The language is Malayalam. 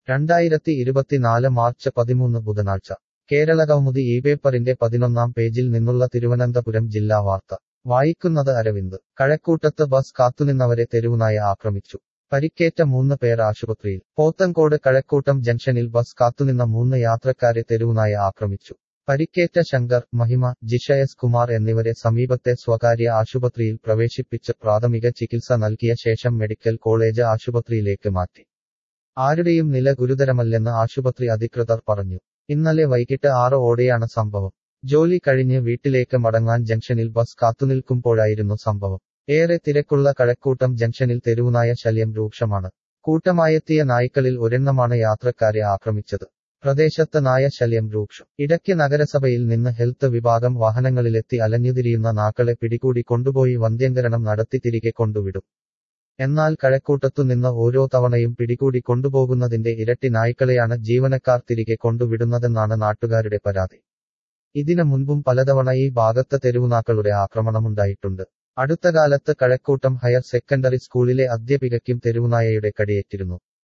രണ്ടായിരത്തി ഇരുപത്തിനാല് മാർച്ച് പതിമൂന്ന് ബുധനാഴ്ച കേരള കൗമുദി ഈ പേപ്പറിന്റെ പതിനൊന്നാം പേജിൽ നിന്നുള്ള തിരുവനന്തപുരം ജില്ലാ വാർത്ത വായിക്കുന്നത് അരവിന്ദ് കഴക്കൂട്ടത്ത് ബസ് കാത്തുനിന്നവരെ തെരുവുനായ ആക്രമിച്ചു പരിക്കേറ്റ മൂന്ന് പേർ ആശുപത്രിയിൽ പോത്തൻകോട് കഴക്കൂട്ടം ജംഗ്ഷനിൽ ബസ് കാത്തുനിന്ന മൂന്ന് യാത്രക്കാരെ തെരുവുനായ ആക്രമിച്ചു പരിക്കേറ്റ ശങ്കർ മഹിമ ജിഷ എസ് കുമാർ എന്നിവരെ സമീപത്തെ സ്വകാര്യ ആശുപത്രിയിൽ പ്രവേശിപ്പിച്ച് പ്രാഥമിക ചികിത്സ നൽകിയ ശേഷം മെഡിക്കൽ കോളേജ് ആശുപത്രിയിലേക്ക് മാറ്റി ആരുടെയും നില ഗുരുതരമല്ലെന്ന് ആശുപത്രി അധികൃതർ പറഞ്ഞു ഇന്നലെ വൈകിട്ട് ആറ് ഓടെയാണ് സംഭവം ജോലി കഴിഞ്ഞ് വീട്ടിലേക്ക് മടങ്ങാൻ ജംഗ്ഷനിൽ ബസ് കാത്തുനിൽക്കുമ്പോഴായിരുന്നു സംഭവം ഏറെ തിരക്കുള്ള കഴക്കൂട്ടം ജംഗ്ഷനിൽ തെരുവുനായ ശല്യം രൂക്ഷമാണ് കൂട്ടമായെത്തിയ നായ്ക്കളിൽ ഒരെണ്ണമാണ് യാത്രക്കാരെ ആക്രമിച്ചത് പ്രദേശത്ത് നായ ശല്യം രൂക്ഷം ഇടയ്ക്ക് നഗരസഭയിൽ നിന്ന് ഹെൽത്ത് വിഭാഗം വാഹനങ്ങളിലെത്തി അലഞ്ഞുതിരിയുന്ന നാക്കളെ പിടികൂടി കൊണ്ടുപോയി വന്ധ്യങ്കരണം നടത്തി തിരികെ കൊണ്ടുവിടും എന്നാൽ കഴക്കൂട്ടത്തു നിന്ന് ഓരോ തവണയും പിടികൂടി കൊണ്ടുപോകുന്നതിന്റെ ഇരട്ടി നായ്ക്കളെയാണ് ജീവനക്കാർ തിരികെ കൊണ്ടുവിടുന്നതെന്നാണ് നാട്ടുകാരുടെ പരാതി ഇതിനു മുൻപും പലതവണ ഈ ഭാഗത്ത് തെരുവുനാക്കളുടെ ആക്രമണമുണ്ടായിട്ടുണ്ട് അടുത്ത കാലത്ത് കഴക്കൂട്ടം ഹയർ സെക്കൻഡറി സ്കൂളിലെ അധ്യാപികയ്ക്കും തെരുവുനായയുടെ കടിയേറ്റിരുന്നു